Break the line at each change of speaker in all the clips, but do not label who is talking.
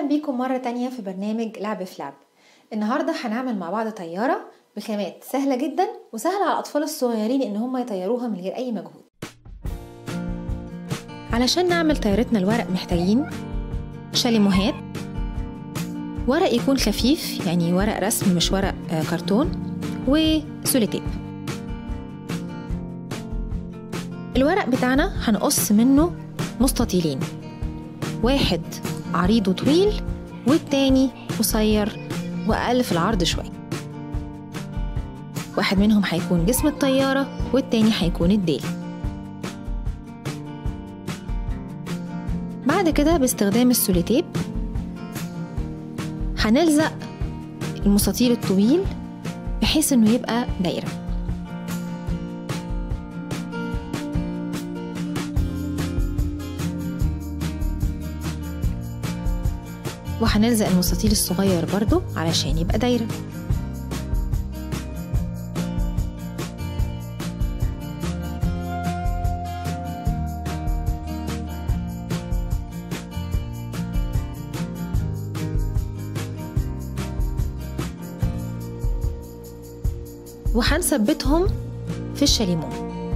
بيكم مرة تانية في برنامج لعب في لعب النهاردة هنعمل مع بعض طيارة بخامات سهلة جدا وسهلة على الأطفال الصغيرين إن هم يطيروها من غير أي مجهود علشان نعمل طيارتنا الورق محتاجين شاليموهات ورق يكون خفيف يعني ورق رسم مش ورق آه، كرتون وسوليتيب الورق بتاعنا هنقص منه مستطيلين واحد عريض وطويل والتاني قصير وأقل في العرض شوية واحد منهم هيكون جسم الطيارة والتاني هيكون الديل بعد كده باستخدام السوليتيب هنلزق المستطيل الطويل بحيث انه يبقى دايره وهنلزق المستطيل الصغير برضو علشان يبقى دايرة وهنثبتهم في الشاليمو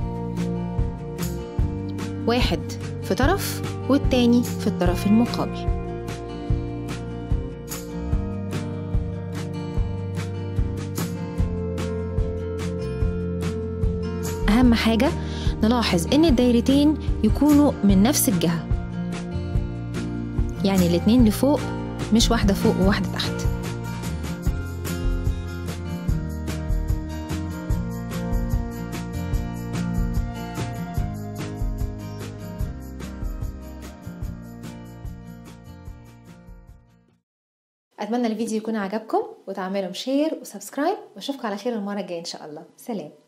واحد في طرف والتاني في الطرف المقابل أهم حاجة نلاحظ إن الدايرتين يكونوا من نفس الجهة يعني الاتنين لفوق مش واحدة فوق وواحدة تحت أتمنى الفيديو يكون عجبكم وتعملوا شير وسبسكرايب وأشوفكم على خير المرة الجاية إن شاء الله سلام